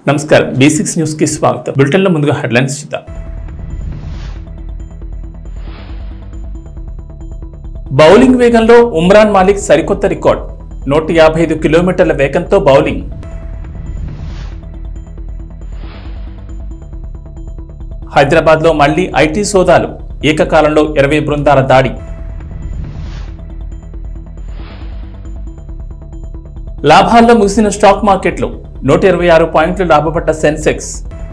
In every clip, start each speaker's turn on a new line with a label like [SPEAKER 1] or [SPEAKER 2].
[SPEAKER 1] నమస్కారం basics news కి స్వాగతం బులెటిన్ లో ముందుగా హెడ్లైన్స్ చూద్దాం బౌలింగ్ వేగంలో ఉమ్రాన్ మాలిక్ సరికొత్త రికార్డ్ నూట యాభై ఐదు కిలోమీటర్ల వేగంతో బౌలింగ్ హైదరాబాద్ లో మళ్లీ ఐటీ సోదాలు ఏకకాలంలో ఇరవై బృందాల దాడి లాభాల్లో ముగిసిన స్టాక్ మార్కెట్లు నూట ఇరవై ఆరు పాయింట్లు లాభపడ్డ సెన్సెక్స్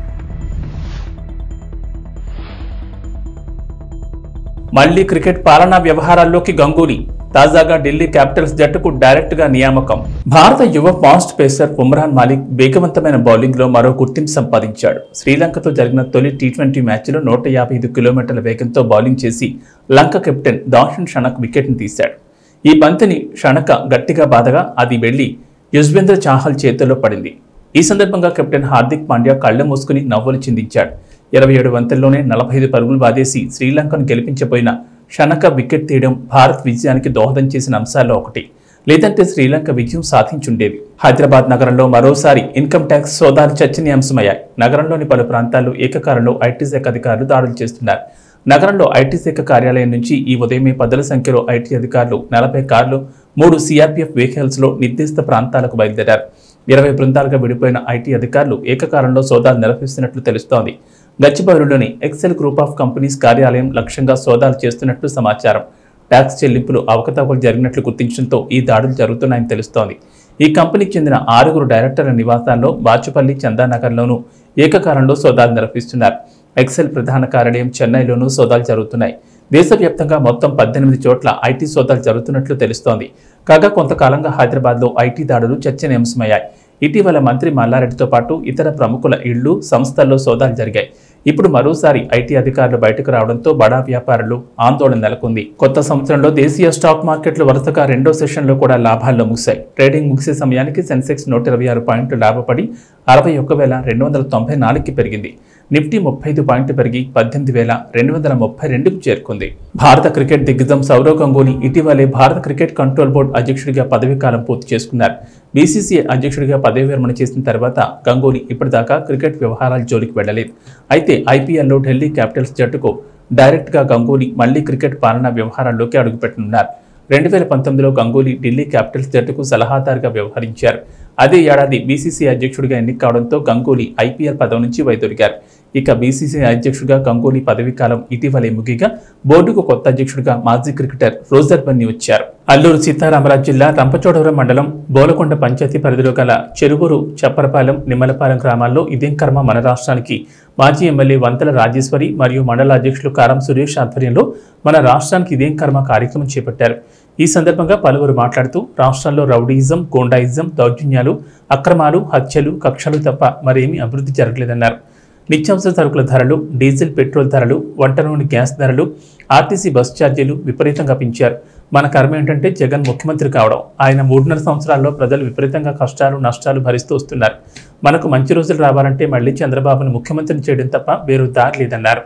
[SPEAKER 1] మళ్లీ క్రికెట్ పాలనా వ్యవహారాల్లోకి గంగూలీ తాజాగా ఢిల్లీ క్యాపిటల్స్ జట్టుకు డైరెక్ట్ గా నియామకం భారత యువ ఫాస్ట్ పేసర్ ఉమ్రాన్ మాలిక్ వేగవంతమైన బౌలింగ్ లో మరో గుర్తింపు సంపాదించాడు శ్రీలంకతో జరిగిన తొలి టీ ట్వంటీ మ్యాచ్లో నూట యాభై ఐదు కిలోమీటర్ల వేగంతో బౌలింగ్ చేసి లంక కెప్టెన్ దాషన్ షణక్ వికెట్ను తీశాడు ఈ బంతిని షణక గట్టిగా బాధగా అది వెళ్లి యుజ్వేంద్ర చాహల్ చేతుల్లో పడింది ఈ సందర్భంగా కెప్టెన్ హార్దిక్ పాండ్యా కళ్ళు మూసుకుని నవ్వులు చిందించాడు ఇరవై ఏడు వంతుల్లోనే నలభై ఐదు పరుగులు బాదేసి శ్రీలంకను గెలిపించబోయిన షనక వికెట్ తీయడం భారత్ విజయానికి దోహదం చేసిన అంశాల్లో ఒకటి లేదంటే శ్రీలంక విజయం సాధించుండేది హైదరాబాద్ నగరంలో మరోసారి ఇన్కమ్ ట్యాక్స్ సోదాలు చర్చనీయాంశమయ్యాయి నగరంలోని పలు ప్రాంతాల్లో ఏకకాలంలో ఐటీ శాఖ అధికారులు దాడులు చేస్తున్నారు నగరంలో ఐటీ శాఖ కార్యాలయం నుంచి ఈ ఉదయమే పదుల సంఖ్యలో ఐటీ అధికారులు నలభై కార్లు మూడు సిఆర్పీఎఫ్ వెహికల్స్ లో నిర్దిష్ట ప్రాంతాలకు బయలుదేరారు ఇరవై బృందాలుగా విడిపోయిన ఐటీ అధికారులు ఏకకాలంలో సోదాలు నిర్వహిస్తున్నట్లు తెలుస్తోంది గచ్చిబౌలిలోని ఎక్సెల్ గ్రూప్ ఆఫ్ కంపెనీస్ కార్యాలయం లక్ష్యంగా సోదాలు చేస్తున్నట్లు సమాచారం ట్యాక్స్ చెల్లింపులు అవకతవకలు జరిగినట్లు గుర్తించడంతో ఈ దాడులు జరుగుతున్నాయని తెలుస్తోంది ఈ కంపెనీకి చెందిన ఆరుగురు డైరెక్టర్ల నివాసాల్లో బాచుపల్లి చందానగర్లోనూ ఏకకాలంలో సోదాలు నిర్వహిస్తున్నారు ఎక్సెల్ ప్రధాన కార్యాలయం చెన్నైలోనూ సోదాలు జరుగుతున్నాయి దేశవ్యాప్తంగా మొత్తం పద్దెనిమిది చోట్ల ఐటీ సోదాలు జరుగుతున్నట్లు తెలుస్తోంది కాగా కొంతకాలంగా హైదరాబాద్లో ఐటీ దాడులు చర్చనీయాంశమయ్యాయి ఇటీవల మంత్రి మల్లారెడ్డితో పాటు ఇతర ప్రముఖుల ఇళ్లు సంస్థల్లో సోదాలు జరిగాయి ఇప్పుడు మరోసారి ఐటీ అధికారులు బయటకు రావడంతో బడా వ్యాపారులు ఆందోళన నెలకొంది కొత్త సంవత్సరంలో దేశీయ స్టాక్ మార్కెట్లు వరుసగా రెండో సెషన్లో కూడా లాభాల్లో ముగిశాయి ట్రేడింగ్ ముగిసే సమయానికి సెన్సెక్స్ నూట ఇరవై ఆరు పాయింట్లు లాభపడి అరవై ఒక్క వేల రెండు వందల తొంభై నాలుగుకి పెరిగింది నిఫ్టీ ముప్పై ఐదు పాయింట్లు పెరిగి పద్దెనిమిది వేల రెండు వందల ముప్పై రెండుకు చేరుకుంది భారత క్రికెట్ దిగ్గజం సౌరవ్ గంగూలీ ఇటీవలే భారత క్రికెట్ కంట్రోల్ బోర్డు అధ్యక్షుడిగా పదవీ కాలం పూర్తి చేసుకున్నారు బీసీసీఐ అధ్యక్షుడిగా పదవి విరమణ చేసిన తర్వాత గంగూలీ ఇప్పటిదాకా క్రికెట్ వ్యవహారాల జోలికి వెళ్లలేదు అయితే ఐపీఎల్లో ఢిల్లీ క్యాపిటల్స్ జట్టుకు డైరెక్ట్గా గంగూలీ మళ్లీ క్రికెట్ పాలనా వ్యవహారాల్లోకి అడుగుపెట్టనున్నారు రెండు వేల పంతొమ్మిదిలో గంగూలీ ఢిల్లీ క్యాపిటల్స్ జట్టుకు సలహాదారుగా వ్యవహరించారు అదే ఏడాది బీసీసీ అధ్యక్షుడిగా ఎన్నిక కావడంతో గంగూలీ ఐపీఎల్ పదవి నుంచి వైదొలిగారు ఇక బీసీసీ అధ్యక్షుడిగా గంగూలీ పదవీ కాలం ఇటీవలే ముగిగా బోర్డుకు కొత్త అధ్యక్షుడిగా మాజీ క్రికెటర్ రోజర్ బన్నీ వచ్చారు అల్లూరు సీతారామరాజు జిల్లా రంపచోడవరం మండలం బోలకొండ పంచాయతీ పరిధిలో గల చెరువురు చప్పరపాలెం నిమ్మలపాలెం గ్రామాల్లో ఇదేం కర్మ మన రాష్ట్రానికి మాజీ ఎమ్మెల్యే వంతల రాజేశ్వరి మరియు మండల అధ్యక్షులు కారం సురేష్ ఆధ్వర్యంలో మన రాష్ట్రానికి ఇదేం కర్మ కార్యక్రమం చేపట్టారు ఈ సందర్భంగా పలువురు మాట్లాడుతూ రాష్ట్రంలో రౌడీయిజం గోండాయిజం దౌర్జన్యాలు అక్రమాలు హత్యలు కక్షలు తప్ప మరేమీ అభివృద్ధి జరగలేదన్నారు నిత్యావసర సరుకుల ధరలు డీజిల్ పెట్రోల్ ధరలు వంట నూనె గ్యాస్ ధరలు ఆర్టీసీ బస్ ఛార్జీలు విపరీతంగా పెంచారు మన కర్మ ఏంటంటే జగన్ ముఖ్యమంత్రి కావడం ఆయన మూడున్నర సంవత్సరాల్లో ప్రజలు విపరీతంగా కష్టాలు నష్టాలు భరిస్తూ వస్తున్నారు మనకు మంచి రోజులు రావాలంటే మళ్ళీ చంద్రబాబును ముఖ్యమంత్రిని చేయడం తప్ప వేరు దారి లేదన్నారు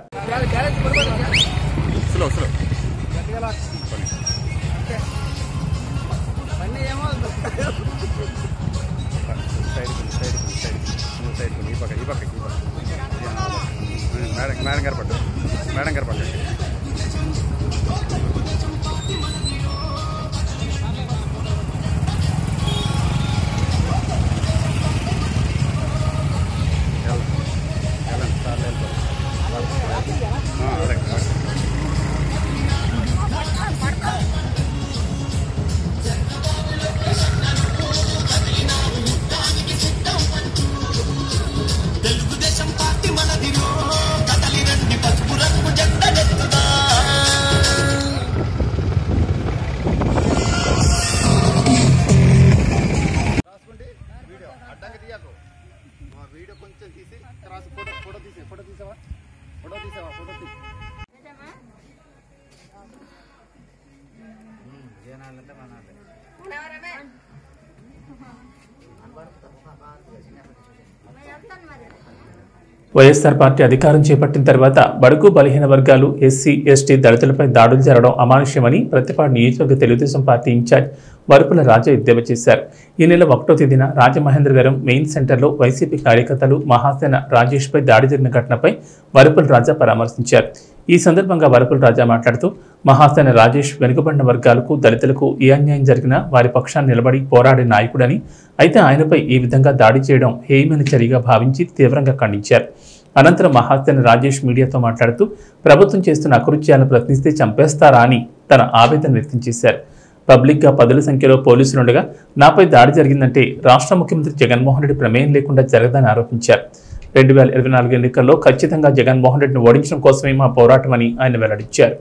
[SPEAKER 2] మేడం మేడం గారు పట్టు మేడం గారు పట్టు
[SPEAKER 3] తెలుగుదేశం పార్టీ మనదిరో కదలి రండి పసుపు రంగు జెండనెత్తుదా
[SPEAKER 2] రాసుకోండి వీడియో అడ్డంగా తీయకు మా వీడియో కొంచెం తీసి రాసి ఫోటో ఫోటో తీసి ఫోటో తీసావా ఫోటో తీసావా ఫోటో తీ
[SPEAKER 1] వైఎస్ఆర్ పార్టీ అధికారం చేపట్టిన తర్వాత బడుగు బలహీన వర్గాలు ఎస్సీ ఎస్టీ దళితులపై దాడులు జరగడం అమానుష్యమని ప్రతిపాడు నియోజకవర్గ తెలుగుదేశం పార్టీ ఇన్ఛార్జ్ వరుపుల రాజా ఎద్దేవా చేశారు ఈ నెల ఒకటో తేదీన రాజమహేంద్రవరం మెయిన్ సెంటర్లో వైసీపీ కార్యకర్తలు మహాసేన రాజేష్పై దాడి జరిగిన ఘటనపై వరుపుల రాజా పరామర్శించారు ఈ సందర్భంగా వరపుల రాజా మాట్లాడుతూ మహాసేన రాజేష్ వెనుకబడిన వర్గాలకు దళితులకు ఏ అన్యాయం జరిగినా వారి పక్షాన్ని నిలబడి పోరాడే నాయకుడని అయితే ఆయనపై ఈ విధంగా దాడి చేయడం హేయమైన చర్యగా భావించి తీవ్రంగా ఖండించారు అనంతరం మహాసేన రాజేష్ మీడియాతో మాట్లాడుతూ ప్రభుత్వం చేస్తున్న అకృత్యాలను ప్రశ్నిస్తే చంపేస్తారా అని తన ఆవేదన వ్యక్తం చేశారు పబ్లిక్గా పదుల సంఖ్యలో పోలీసులుండగా నాపై దాడి జరిగిందంటే రాష్ట్ర ముఖ్యమంత్రి జగన్మోహన్ రెడ్డి ప్రమేయం లేకుండా జరగదని ఆరోపించారు రెండు వేల ఇరవై నాలుగు ఎన్నికల్లో ఖచ్చితంగా జగన్మోహన్ రెడ్డిని ఓడించడం కోసమే మా పోరాటమని ఆయన వెల్లడించారు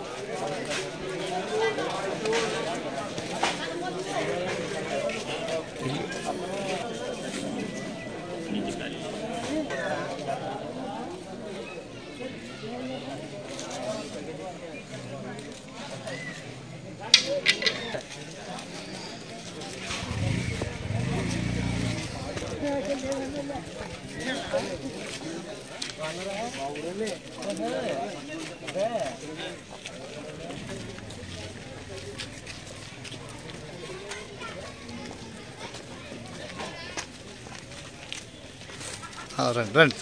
[SPEAKER 2] రండి రండి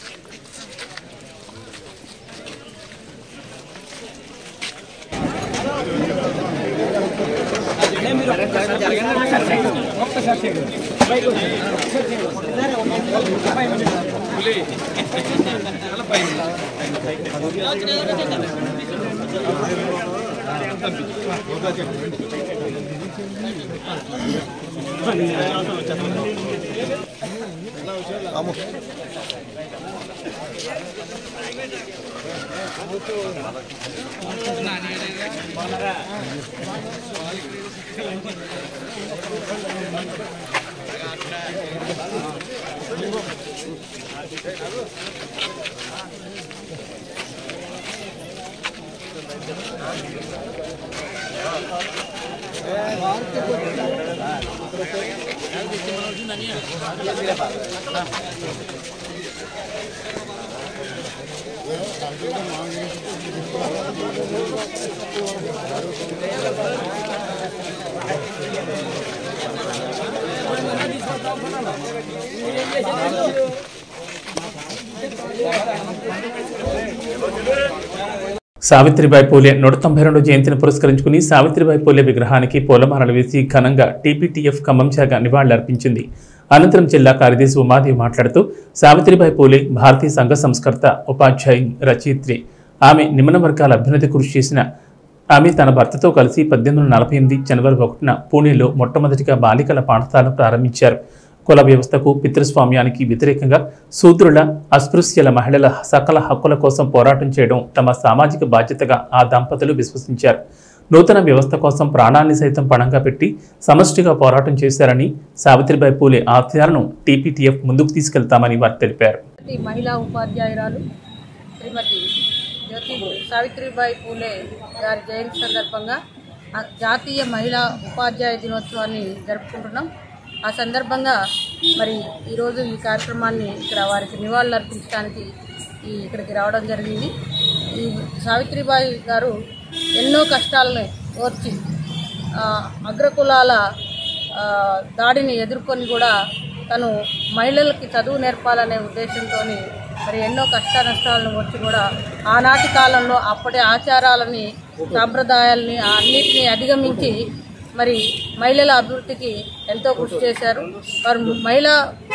[SPEAKER 2] సావిత్రిబాయి పూలే నూట తొంభై రెండు జయంతిని పురస్కరించుకుని సావిత్రిబాయి పూలే విగ్రహానికి పూలమాలలు వేసి ఘనంగా టీపీటీఎఫ్ ఖమ్మం శాఖ నివాళులర్పించింది అనంతరం జిల్లా కార్యదర్శి ఉమాదేవి మాట్లాడుతూ సావిత్రిబాయి పూలే భారతీయ సంఘ సంస్కర్త ఉపాధ్యాయు రచయిత్రి ఆమె నిమ్న వర్గాల అభ్యున్నతి కృషి చేసిన ఆమె తన భర్తతో కలిసి పద్దెనిమిది వందల నలభై ఎనిమిది జనవరి ఒకటిన పూణేలో మొట్టమొదటిగా బాలికల పాఠశాల ప్రారంభించారు కుల వ్యవస్థకు పితృస్వామ్యానికి వ్యతిరేకంగా శూద్రుల అస్పృశ్యల మహిళల సకల హక్కుల కోసం పోరాటం చేయడం తమ సామాజిక బాధ్యతగా ఆ దంపతులు విశ్వసించారు నూతన వ్యవస్థ కోసం ప్రాణాన్ని సైతం పణంగా పెట్టి సమష్టిగా పోరాటం చేశారని సావిత్రిబాయి పూలే ఆశయాలను టీపీటీఎఫ్ ముందుకు తీసుకెళ్తామని వారు తెలిపారు
[SPEAKER 4] ఈ మహిళా ఉపాధ్యాయురాలు శ్రీమతి జ్యోతి సావిత్రిబాయి పూలే గారి జయంతి సందర్భంగా ఆ జాతీయ మహిళా ఉపాధ్యాయ దినోత్సవాన్ని జరుపుకుంటున్నాం ఆ సందర్భంగా మరి ఈరోజు ఈ కార్యక్రమాన్ని ఇక్కడ వారికి నివాళులు అర్పించడానికి ఈ ఇక్కడికి రావడం జరిగింది ఈ సావిత్రిబాయి గారు ఎన్నో కష్టాలను ఓర్చి ఆ, అగ్రకులాల ఆ, దాడిని ఎదుర్కొని కూడా తను మహిళలకి చదువు నేర్పాలనే ఉద్దేశంతో మరి ఎన్నో కష్ట నష్టాలను వచ్చి కూడా ఆనాటి కాలంలో అప్పటి ఆచారాలని సాంప్రదాయాలని అన్నిటినీ అధిగమించి మరి మహిళల అభివృద్ధికి ఎంతో కృషి చేశారు వారు మహిళా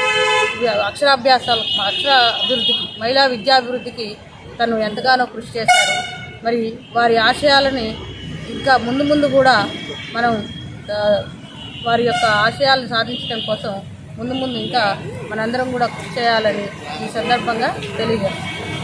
[SPEAKER 4] అక్షరాభ్యాసాలు అక్షర అభివృద్ధికి మహిళా విద్యాభివృద్ధికి తను ఎంతగానో కృషి చేశారు మరి వారి ఆశయాలని ఇంకా ముందు ముందు కూడా మనం ఆ, వారి యొక్క ఆశయాలను సాధించడం కోసం ముందు ముందు ఇంకా మనందరం కూడా కృషి చేయాలని ఈ సందర్భంగా తెలియజేస్తాం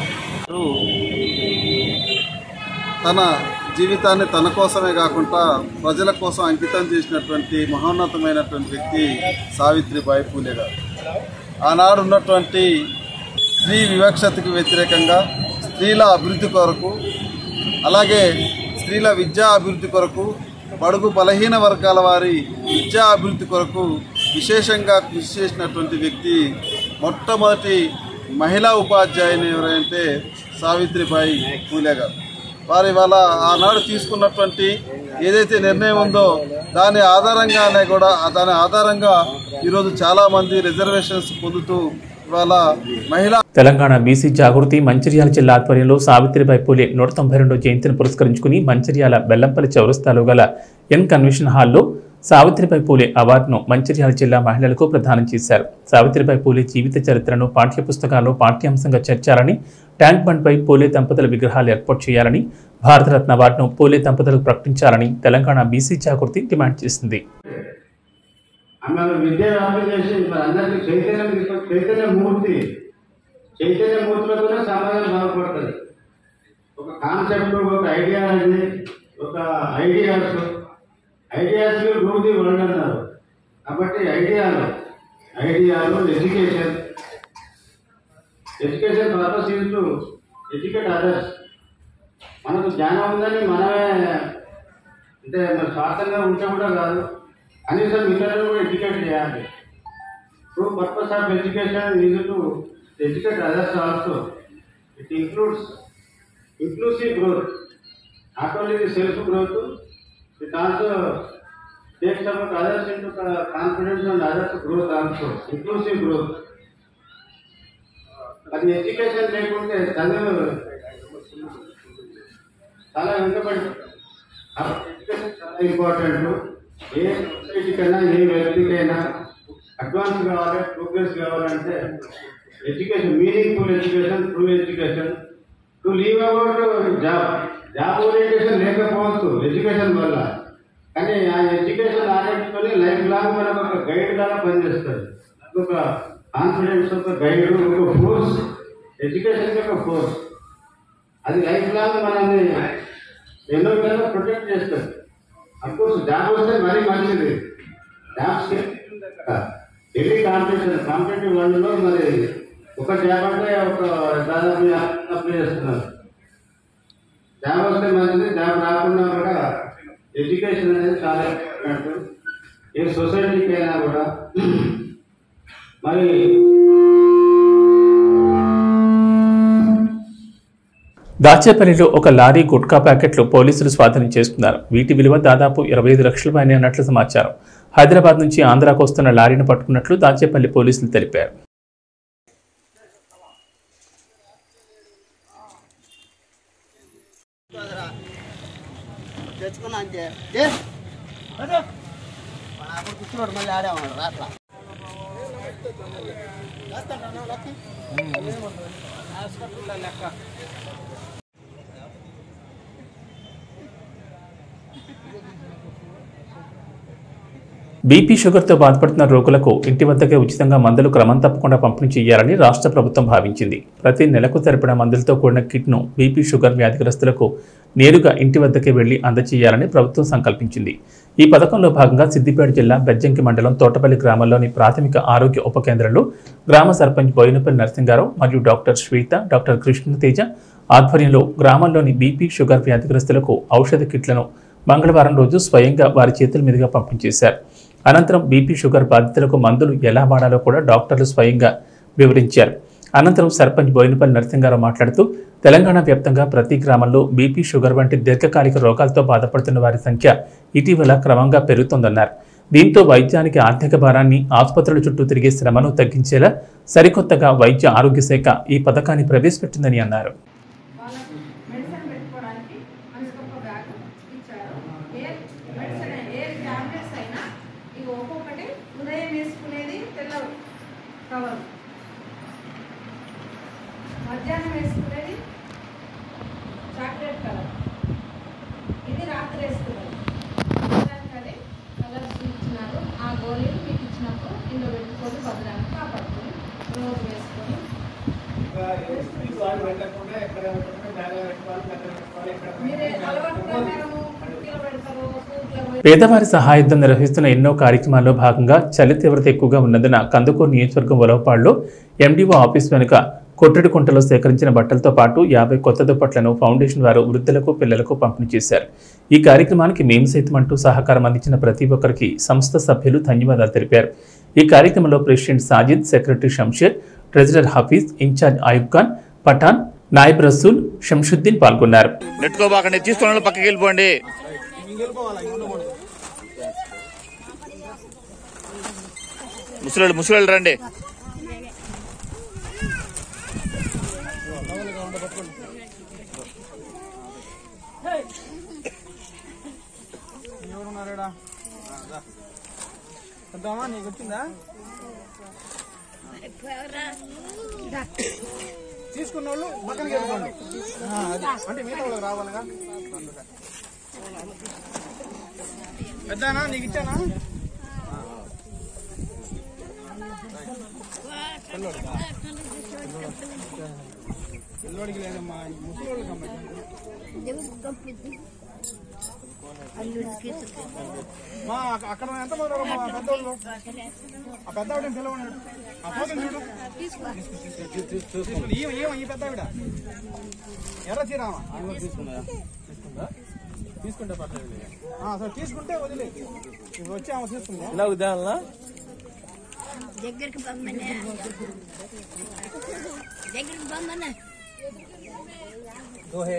[SPEAKER 5] తన జీవితాన్ని తన కోసమే కాకుండా ప్రజల కోసం అంకితం చేసినటువంటి మహోన్నతమైనటువంటి వ్యక్తి సావిత్రిబాయి పూలే గారు ఆనాడు ఉన్నటువంటి స్త్రీ వివక్షతకు వ్యతిరేకంగా స్త్రీల అభివృద్ధి కొరకు అలాగే స్త్రీల విద్యా అభివృద్ధి కొరకు బడుగు బలహీన వర్గాల వారి విద్యా అభివృద్ధి కొరకు విశేషంగా కృషి చేసినటువంటి వ్యక్తి మొట్టమొదటి మహిళా ఉపాధ్యాయుని ఎవరైతే సావిత్రిబాయి పూలే గారు వారు ఇవాళ ఆనాడు తీసుకున్నటువంటి ఏదైతే నిర్ణయం ఉందో దాని ఆధారంగానే కూడా దాని ఆధారంగా ఈరోజు చాలామంది రిజర్వేషన్స్ పొందుతూ ఇవాళ మహిళా
[SPEAKER 2] తెలంగాణ బీసీ జాగృతి మంచిర్యాల జిల్లా ఆధ్వర్యంలో సావిత్రిబాయి పూలే నూట తొంభై రెండో జయంతిని పురస్కరించుకుని మంచిర్యాల బెల్లంపల్లి చౌరస్తాలో గల ఎన్ కన్వెన్షన్ హాల్లో సావిత్రిబాయి పూలే అవార్డును మంచిర్యాల జిల్లా మహిళలకు ప్రదానం చేశారు సావిత్రిబాయి పూలే జీవిత చరిత్రను పాఠ్యపుస్తకాల్లో పాఠ్యాంశంగా చేర్చాలని ట్యాంక్ బండ్పై పూలే దంపతుల విగ్రహాలు ఏర్పాటు చేయాలని భారతరత్న అవార్డును పూలే దంపతులకు ప్రకటించాలని తెలంగాణ బీసీ జాగృతి డిమాండ్ చేసింది
[SPEAKER 6] ఆమె విద్య వ్యాప్తి చేసి మరి అందరికీ చైతన్యం తీసుకొ- చైతన్య మూర్తి చైతన్య మూర్తులతోనే సమాజం బాగుపడుతుంది ఒక కాన్సెప్ట్ ఒక ఐడియాలజీ ఒక ideas ideas rule the world అన్నారు కాబట్టి ఐడియాలు ఐడియాలు education education purpose is to educate others మనకు జ్ఞానం ఉందని మనమే అంటే మన స్వార్థంగా ఉంటే కూడా కాదు కనీసం ఇతరులను కూడా ఎడ్యుకేట్ చేయాలి true purpose of education is to educate others also it includes inclusive growth not only the self growth it also takes about others into confidence and others growth also inclusive growth అది education లేకుంటే చదువు చాలా వెనుకబడి education చాలా important ఏ సొసైటీకైనా ఏ వ్యక్తికైనా అడ్వాన్స్ కావాలి ప్రోగ్రెస్ కావాలంటే education meaningful education true education to leave about job job orientation లేకపోవచ్చు ఎడ్యుకేషన్ వల్ల కానీ ఆ ఎడ్యుకేషన్ ఆసక్తితోనే లైఫ్ లాంగ్ మనకు ఒక గైడ్ లాగా పనిచేస్తుంది ఒక కాన్ఫిడెన్స్ ఒక గైడ్ ఒక ఫోర్స్ ఎడ్యుకేషన్ ఒక ఫోర్స్ అది లైఫ్ లాంగ్ మనల్ని ఎన్నో విధాలుగా ప్రొటెక్ట్ చేస్తుంది అఫ్కోర్స్ జాబ్ వస్తే మరీ మంచిది జాబ్స్ ఢిల్లీ కాంపిటీషన్ కాంపిటేటివ్ వరల్డ్లో మరి ఒక జాబ్ అంటే ఒక దాదాపు అప్లై చేస్తున్నారు జాబ్ వస్తే మంచిది జాబ్ రాకుండా కూడా ఎడ్యుకేషన్ అనేది చాలా ఇంపార్టెంట్ ఏ సొసైటీకి అయినా కూడా మరి
[SPEAKER 2] దాచేపల్లిలో ఒక లారీ గుట్కా ప్యాకెట్లు పోలీసులు స్వాధీనం చేస్తున్నారు వీటి విలువ దాదాపు ఇరవై ఐదు లక్షల పైన అన్నట్లు సమాచారం హైదరాబాద్ నుంచి ఆంధ్రాకు వస్తున్న లారీని పట్టుకున్నట్లు దాచేపల్లి పోలీసులు తెలిపారు
[SPEAKER 7] తెచ్చుకున్నా అంతే ఏ? అప్పుడు కూర్చున్నాడు మళ్ళీ ఆడేవాడు రాట్లా
[SPEAKER 2] బీపీ షుగర్తో బాధపడుతున్న రోగులకు ఇంటి వద్దకే ఉచితంగా మందులు క్రమం తప్పకుండా పంపిణీ చేయాలని రాష్ట్ర ప్రభుత్వం భావించింది ప్రతి నెలకు సరిపడా మందులతో కూడిన కిట్ను బీపీ షుగర్ వ్యాధిగ్రస్తులకు నేరుగా ఇంటి వద్దకే వెళ్లి అందజేయాలని ప్రభుత్వం సంకల్పించింది ఈ పథకంలో భాగంగా సిద్దిపేట జిల్లా బెజ్జంకి మండలం తోటపల్లి గ్రామంలోని ప్రాథమిక ఆరోగ్య ఉప కేంద్రంలో గ్రామ సర్పంచ్ బోయినపల్లి నరసింగారావు మరియు డాక్టర్ శ్వేత డాక్టర్ కృష్ణతేజ ఆధ్వర్యంలో గ్రామంలోని బీపీ షుగర్ వ్యాధిగ్రస్తులకు ఔషధ కిట్లను మంగళవారం రోజు స్వయంగా వారి చేతుల మీదుగా పంపిణీ చేశారు అనంతరం బీపీ షుగర్ బాధితులకు మందులు ఎలా వాడాలో కూడా డాక్టర్లు స్వయంగా వివరించారు అనంతరం సర్పంచ్ బోయినపల్లి నరసింగారావు మాట్లాడుతూ తెలంగాణ వ్యాప్తంగా ప్రతి గ్రామంలో బీపీ షుగర్ వంటి దీర్ఘకాలిక రోగాలతో బాధపడుతున్న వారి సంఖ్య ఇటీవల క్రమంగా పెరుగుతోందన్నారు దీంతో వైద్యానికి ఆర్థిక భారాన్ని ఆసుపత్రుల చుట్టూ తిరిగే శ్రమను తగ్గించేలా సరికొత్తగా వైద్య ఆరోగ్య శాఖ ఈ పథకాన్ని ప్రవేశపెట్టిందని అన్నారు
[SPEAKER 8] వాళ్ళకు మెడిసిన్ పెట్టుకోవడానికి మనకి ఒక బ్యాగ్ ఇచ్చారు ఏ మెడిసిన్ ఏ టాబ్లెట్స్ అయినా ఇవి ఒక్కొక్కటి ఉదయం వేసుకునేది తెల్ల కవర్ మధ్యాహ్నం వేసుకునేది చాక్లెట్ కలర్ ఇది రాత్రి వేసుకునేది దానికని కలర్స్ ఇచ్చినారు ఆ గోళీలు మీకు ఇచ్చినప్పుడు ఇందులో పెట్టుకొని భద్రాన్ని కాపాడుకొని రోజు వేసుకొని మీరే అలవాటు ప్రకారము కుర్చీలో పెడతారు సూట్లో
[SPEAKER 2] పేదవారి సహాయంతో నిర్వహిస్తున్న ఎన్నో కార్యక్రమాల్లో భాగంగా చలి తీవ్రత ఎక్కువగా ఉన్నందున కందుకూరు నియోజకవర్గం ఉలవపాడులో ఎండిఓ ఆఫీస్ వెనుక కొట్టడి కుంటలో సేకరించిన బట్టలతో పాటు యాభై కొత్త దుప్పట్లను ఫౌండేషన్ వారు వృద్ధులకు పిల్లలకు పంపిణీ చేశారు ఈ కార్యక్రమానికి మేము సైతం అంటూ సహకారం అందించిన ప్రతి ఒక్కరికి సంస్థ సభ్యులు ధన్యవాదాలు తెలిపారు ఈ కార్యక్రమంలో president Sajid secretary Shamsheer treasurer Hafeez in-charge Ayub Khan Pathan Nayab Rasool Shamsuddin పాల్గొన్నారు
[SPEAKER 9] నెట్టుకోబాకండి తీస్తున్న పక్కకి వెళ్ళిపోండి ముసలి ముసలి రండి
[SPEAKER 7] నీకు వచ్చిందా తీసుకున్న వాళ్ళు పక్కనకి వెళ్ళిపోండి ఆ, అది. అంటే మిగతా వాళ్ళకి రావాలిగా పెద్దనా నీకు ఇచ్చానా పిల్లోడికి లేదమ్మా ముసలి మా అక్క- అక్కడ ఎంత మంది ఉన్నారు మా పెద్దోళ్ళు ఆ పెద్ద ఆవిడ పిలవండి ఆ పోతుంది చూడు తీసుకుంది. ఈమె ఈమె ఈ పెద్ద ఆవిడ ఎర్ర చీరామా తీసుకుందా తీసుకుంటే పర్లేదు ఆ, సరే తీసుకుంటే వదిలే ఇప్పుడు వచ్చి ఆమె తీసుకుందా ఇలా ఉదాహరణ
[SPEAKER 10] దగ్గరికి పంపనే దగ్గరికి పంపనే
[SPEAKER 7] దోహే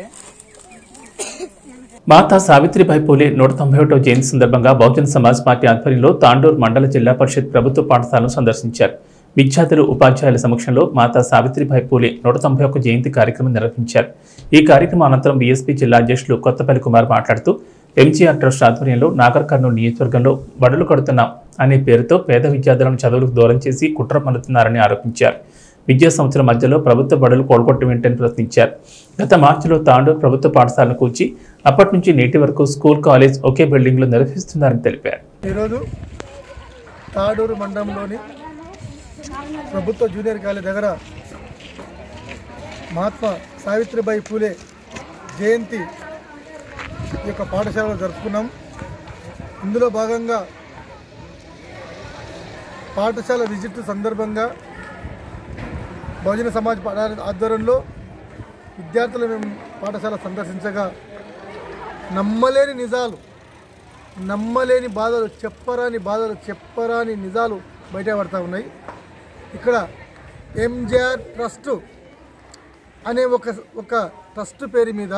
[SPEAKER 2] మాతా సావిత్రిబాయి పూలే నూట తొంభై ఒకటో జయంతి సందర్భంగా బహుజన సమాజ్ పార్టీ ఆధ్వర్యంలో తాండూరు మండల జిల్లా పరిషత్ ప్రభుత్వ పాఠశాలను సందర్శించారు విద్యార్థులు ఉపాధ్యాయుల సమక్షంలో మాతా సావిత్రిబాయి పూలే నూట తొంభై ఒక్క జయంతి కార్యక్రమం నిర్వహించారు ఈ కార్యక్రమం అనంతరం బీఎస్పీ జిల్లా అధ్యక్షులు కొత్తపల్లి కుమార్ మాట్లాడుతూ ఎంజీఆర్ ట్రస్ట్ ఆధ్వర్యంలో నాగర్ కర్నూలు నియోజకవర్గంలో బడులు కడుతున్నాం అనే పేరుతో పేద విద్యార్థులను చదువులకు దూరం చేసి కుట్ర పన్నుతున్నారని ఆరోపించారు విద్యా సంవత్సరం మధ్యలో ప్రభుత్వ బడులు కోల్గొట్టమేంటని ప్రశ్నించారు గత మార్చిలో తాండూరు ప్రభుత్వ పాఠశాలను కూర్చి అప్పటి నుంచి నేటి వరకు స్కూల్ కాలేజ్ ఒకే బిల్డింగ్లో నిర్వహిస్తున్నారని తెలిపారు
[SPEAKER 11] ఈరోజు తాడూరు మండలంలోని ప్రభుత్వ జూనియర్ కాలేజ్ దగ్గర మహాత్మా సావిత్రిబాయి పూలే జయంతి ఈ యొక్క పాఠశాలలో జరుపుకున్నాం ఇందులో భాగంగా పాఠశాల విజిట్ సందర్భంగా బహుజన సమాజ్ పాఠశాల ఆధ్వర్యంలో విద్యార్థులు మేము పాఠశాల సందర్శించగా నమ్మలేని నిజాలు నమ్మలేని బాధలు చెప్పరాని బాధలు చెప్పరాని నిజాలు బయటపడతా ఉన్నాయి ఇక్కడ ఎంజేఆర్ ట్రస్ట్ అనే ఒక ఒక ట్రస్ట్ పేరు మీద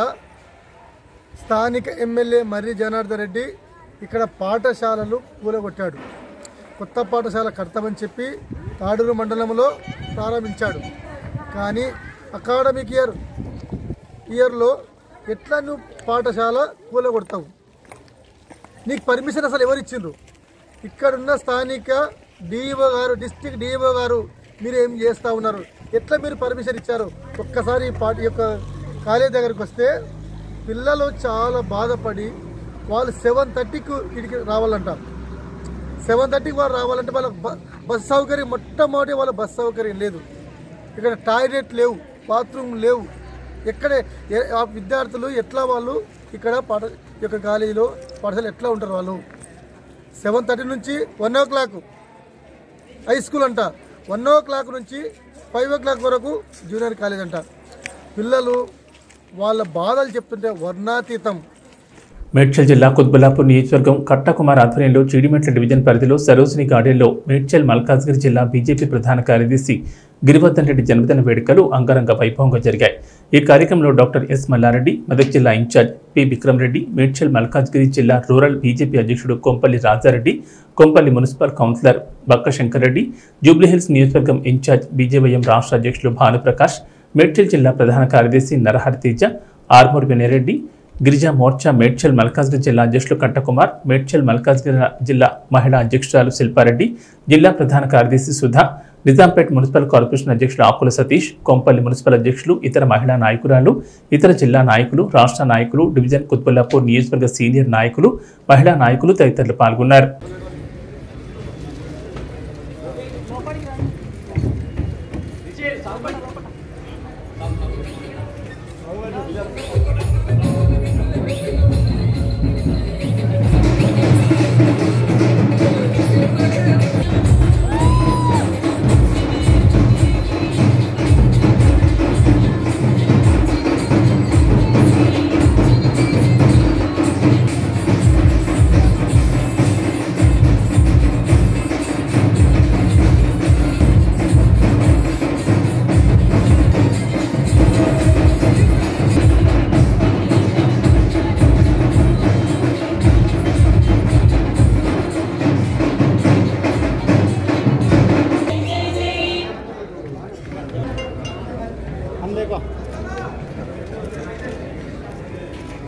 [SPEAKER 11] స్థానిక ఎమ్మెల్యే మర్రి జనార్దన్ రెడ్డి ఇక్కడ పాఠశాలలు కూలగొట్టాడు కొత్త పాఠశాల కడతామని చెప్పి తాడూరు మండలంలో ప్రారంభించాడు కానీ అకాడమిక్ ఇయర్ ఇయర్లో ఎట్లా నువ్వు పాఠశాల కూలగొడతావు నీకు పర్మిషన్ అసలు ఎవరు ఇచ్చిండ్రు ఇక్కడున్న స్థానిక డిఈఓ గారు డిస్టిక్ డిఈఓ గారు మీరు ఏం చేస్తూ ఉన్నారు ఎట్లా మీరు పర్మిషన్ ఇచ్చారు ఒక్కసారి ఈ పార్టీ యొక్క కాలేజ్ దగ్గరికి వస్తే పిల్లలు చాలా బాధపడి వాళ్ళు సెవెన్ థర్టీకి ఇడికి రావాలంట సెవెన్ థర్టీకి వాళ్ళు రావాలంటే వాళ్ళకి బ- బస్ సౌకర్యం మొట్టమొదటి వాళ్ళ బస్ సౌకర్యం లేదు ఇక్కడ టాయిలెట్ లేవు బాత్రూమ్ లేవు ఎక్కడ ఏ- ఆ విద్యార్థులు ఎట్లా వాళ్ళు ఇక్కడ పాఠ ఈ యొక్క కాలేజీలో పాఠశాల ఎట్లా ఉంటారు వాళ్ళు సెవెన్ థర్టీ నుంచి one o'clock high school అంట వన్ ఓ క్లాక్ నుంచి ఫైవ్ ఓ క్లాక్ వరకు జూనియర్ కాలేజ్ అంట పిల్లలు వాళ్ళ బాధలు చెప్తుంటే వర్ణాతీతం
[SPEAKER 2] మేడ్చల్ జిల్లా కుత్బుల్లాపూర్ నియోజకవర్గం కట్టకుమార్ ఆధ్వర్యంలో చీడిమెట్ల డివిజన్ పరిధిలో సరోజిని గార్డెన్లో మేడ్చల్ మల్కాజ్గిరి జిల్లా బీజేపీ ప్రధాన కార్యదర్శి గిరివర్ధన్ రెడ్డి జన్మదిన వేడుకలు అంగరంగ వైభవంగా జరిగాయి ఈ కార్యక్రమంలో డాక్టర్ ఎస్ మల్లారెడ్డి మెదక్ జిల్లా ఇన్ఛార్జ్ పి విక్రమ్ రెడ్డి మేడ్చల్ మల్కాజ్గిరి జిల్లా రూరల్ బీజేపీ అధ్యక్షుడు కొంపల్లి రాజారెడ్డి కొంపల్లి మున్సిపల్ కౌన్సిలర్ బక్క శంకర్రెడ్డి జూబ్లీహిల్స్ నియోజకవర్గం ఇన్ఛార్జ్ బీజేవైఎం రాష్ట్ర అధ్యక్షుడు భానుప్రకాష్ మేడ్చల్ జిల్లా ప్రధాన కార్యదర్శి నరహరి తేజ ఆర్మూర్ వినయరెడ్డి గిరిజా మోర్చా మేడ్చల్ మల్కాజ్గిరి జిల్లా అధ్యక్షులు కట్టకుమార్ మేడ్చల్ మల్కాజ్గిరి జిల్లా మహిళా అధ్యక్షురాలు శిల్పారెడ్డి జిల్లా ప్రధాన కార్యదర్శి సుధా నిజాంపేట్ మున్సిపల్ కార్పొరేషన్ అధ్యక్షులు ఆకుల సతీష్ కొంపల్లి మున్సిపల్ అధ్యక్షులు ఇతర మహిళా నాయకురాలు ఇతర జిల్లా నాయకులు రాష్ట్ర నాయకులు డివిజన్ కుత్బుల్లాపూర్ నియోజకవర్గ సీనియర్ నాయకులు మహిళా నాయకులు తదితరులు పాల్గొన్నారు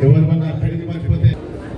[SPEAKER 6] ఎవరు మన అక్కడికి మర్చిపోతే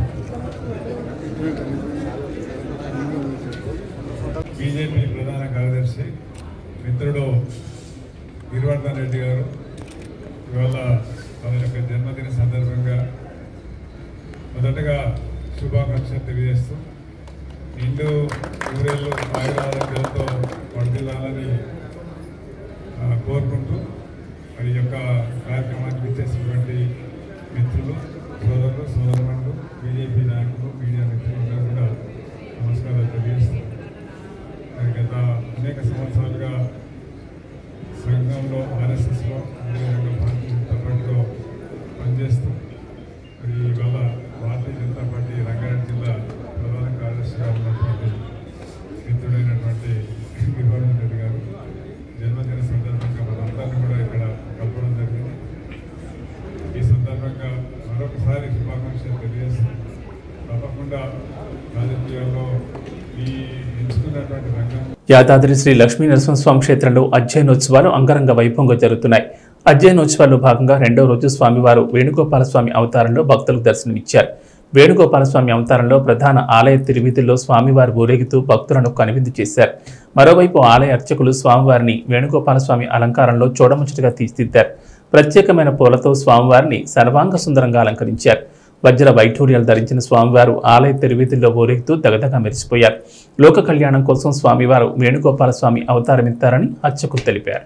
[SPEAKER 6] బీజేపీ ప్రధాన కార్యదర్శి మిత్రుడు గిరివర్ధన్ రెడ్డి గారు ఇవాళ వారి యొక్క జన్మదిన సందర్భంగా మొదటగా శుభాకాంక్షలు తెలియజేస్తూ నిండు ఊరేళ్ళు ఆయురారోగ్యాలతో వర్దిల్లాలని ఆ, కోరుకుంటూ మరి ఈ యొక్క కార్యక్రమానికి ఇచ్చేసినటువంటి మిత్రులు సోదరులు సోదరులు బీజేపీ నాయకులు మీడియా మిత్రులందరూ కూడా నమస్కారాలు తెలియజేస్తూ మరి గత అనేక సంవత్సరాలుగా సంఘంలో ఆర్ఎస్ఎస్లో అదేవిధంగా భారతీయ జనతా పార్టీలో పనిచేస్తూ మరి ఇవాళ భారతీయ జనతా పార్టీ రంగారెడ్డి జిల్లా ప్రధాన కార్యదర్శిగా ఉన్నటువంటి మిత్రుడైనటువంటి గిరివర్ధన్ రెడ్డి గారు జన్మదిన సందర్భంగా మనందరినీ కూడా ఇక్కడ కలపడం జరిగింది ఈ సందర్భంగా మరొకసారి శుభాకాంక్షలు తెలియజేస్తూ తప్పకుండా రాజకీయాల్లో ఈ ఎంచుకున్నటువంటి రంగం
[SPEAKER 2] యాదాద్రి శ్రీ లక్ష్మీ నరసింహస్వామి క్షేత్రంలో అధ్యయనోత్సవాలు అంగరంగ వైభవంగా జరుగుతున్నాయి అధ్యయనోత్సవాల్లో భాగంగా రెండో రోజు స్వామివారు వేణుగోపాల స్వామి అవతారంలో భక్తులకు దర్శనమిచ్చారు వేణుగోపాల స్వామి అవతారంలో ప్రధాన ఆలయ తిరువీధుల్లో స్వామివారు ఊరేగుతూ భక్తులను కనువిందు చేశారు మరోవైపు ఆలయ అర్చకులు స్వామివారిని వేణుగోపాల స్వామి అలంకారంలో చూడముచ్చటగా తీర్చిదిద్దారు ప్రత్యేకమైన పూలతో స్వామివారిని సర్వాంగ సుందరంగా అలంకరించారు వజ్ర వైఢూర్యాలు ధరించిన స్వామివారు ఆలయ తిరువీధుల్లో ఊరేగుతూ దగదగా మెరిసిపోయారు లోక కళ్యాణం కోసం స్వామివారు వేణుగోపాల స్వామి అవతారమిత్తారని అర్చకులు తెలిపారు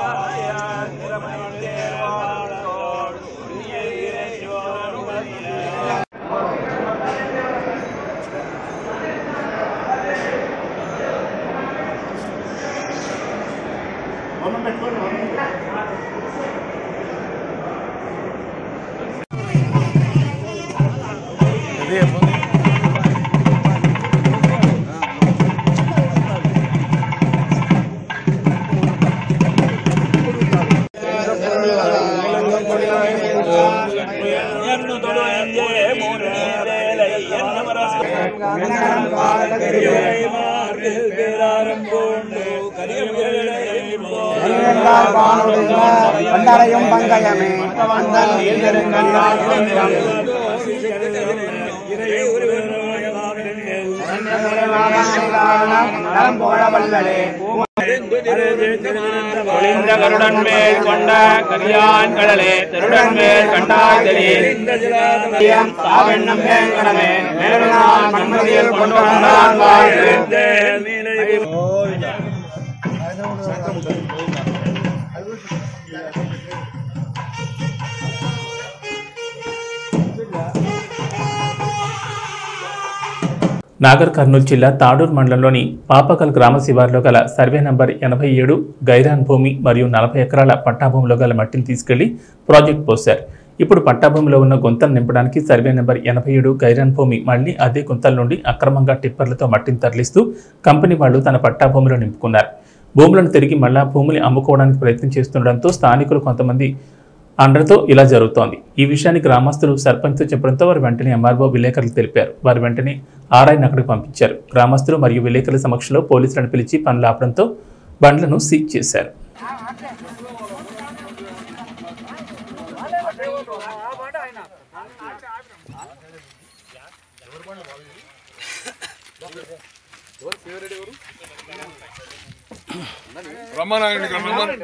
[SPEAKER 10] பண்டாரையும் பங்கயமே நலம் போல வல்லலே
[SPEAKER 12] ஒளிந்த கருடன் மேல் கொண்ட கரியான் கடலே திருடன் மேல் கண்டாய்
[SPEAKER 10] சாவெண்ணம் வேங்கடமே மேலுநாள் மன்மதியில் கொண்டு வந்தான் வாழ்வு
[SPEAKER 2] నాగర్ కర్నూలు జిల్లా తాడూరు మండలంలోని పాపకల్ గ్రామ శివారులో గల సర్వే నంబర్ ఎనభై ఏడు గైరాన్ భూమి మరియు నలభై ఎకరాల పట్టాభూమిలో గల మట్టిని తీసుకెళ్లి ప్రాజెక్ట్ పోశారు ఇప్పుడు పట్టాభూమిలో ఉన్న గుంతలు నింపడానికి సర్వే నెంబర్ ఎనభై ఏడు గైరాన్ భూమి మళ్లీ అదే గుంతల నుండి అక్రమంగా టిప్పర్లతో మట్టిని తరలిస్తూ కంపెనీ వాళ్ళు తన పట్టాభూమిలో నింపుకున్నారు భూములను తిరిగి మళ్ళా భూములు అమ్ముకోవడానికి ప్రయత్నం చేస్తుండడంతో స్థానికులు కొంతమంది అండర్తో ఇలా జరుగుతోంది ఈ విషయాన్ని గ్రామస్తులు సర్పంచ్తో చెప్పడంతో వారు వెంటనే ఎంఆర్ఓ విలేకరులు తెలిపారు వారు వెంటనే ఆర్ఐని అక్కడికి పంపించారు గ్రామస్తులు మరియు విలేకరుల సమక్షంలో పోలీసులను పిలిచి పనులు ఆపడంతో బండ్లను సీజ్ చేశారు
[SPEAKER 13] రమ్మనాయుడు ఇక్కడ రమ్మని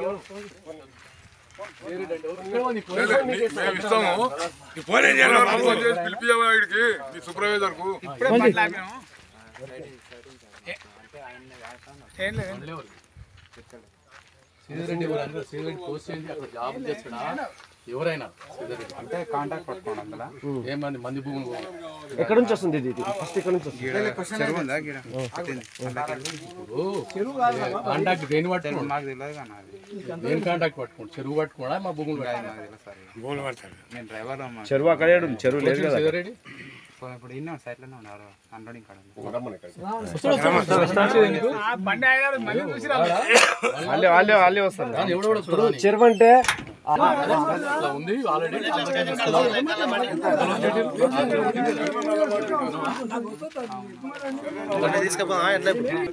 [SPEAKER 13] మేము ఇస్తాము ఈ ఫోన్ ఏం చేయాలి ఫోన్ చేసి పిలిపియావా వీడికి మీ సూపర్వైజర్ కు
[SPEAKER 14] శ్రీధరెడ్డి ఎవరు శ్రీధరెడ్డి పోస్ట్ చేయండి అక్కడ జాబ్ చేస్తాడా ఎవరైనా శ్రీధరెడ్డి
[SPEAKER 15] అంటే కాంటాక్ట్ పట్టుకోండి అందులో
[SPEAKER 14] ఏమంది మంది భూములు
[SPEAKER 15] ఎక్కడ నుంచి వస్తుంది ఇది ఫస్ట్ ఇక్కడ నుంచి వస్తుంది
[SPEAKER 14] చెరువు ఉందా గిడ? ఇప్పుడు కాంటాక్ట్ దేని పట్టుకోండి
[SPEAKER 15] మాకు తెలియదు కానీ అది
[SPEAKER 14] దేని కాంటాక్ట్ పట్టుకోండి చెరువు పట్టుకోడా మా భూములు
[SPEAKER 15] భూములు పడతాడు నేను డ్రైవర్
[SPEAKER 16] చెరువు అక్కడే ఉంది, చెరువు లేదు కదా.
[SPEAKER 14] శ్రీధరెడ్డి
[SPEAKER 15] ఇప్పుడు ఇన్న సైట్లోనే ఉన్నారు అన్లోడింగ్ కాడ
[SPEAKER 7] బండి ఆయన మళ్ళీ చూసి
[SPEAKER 16] వాళ్ళే వాళ్ళే వాళ్ళే వస్తారు
[SPEAKER 14] ఎవడెవడో
[SPEAKER 15] చెరువు అంటే
[SPEAKER 14] ఇట్లా ఉంది ఆల్రెడీ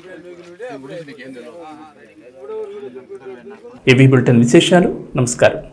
[SPEAKER 2] ఏవీ బులెటిన్ విశేషాలు నమస్కారం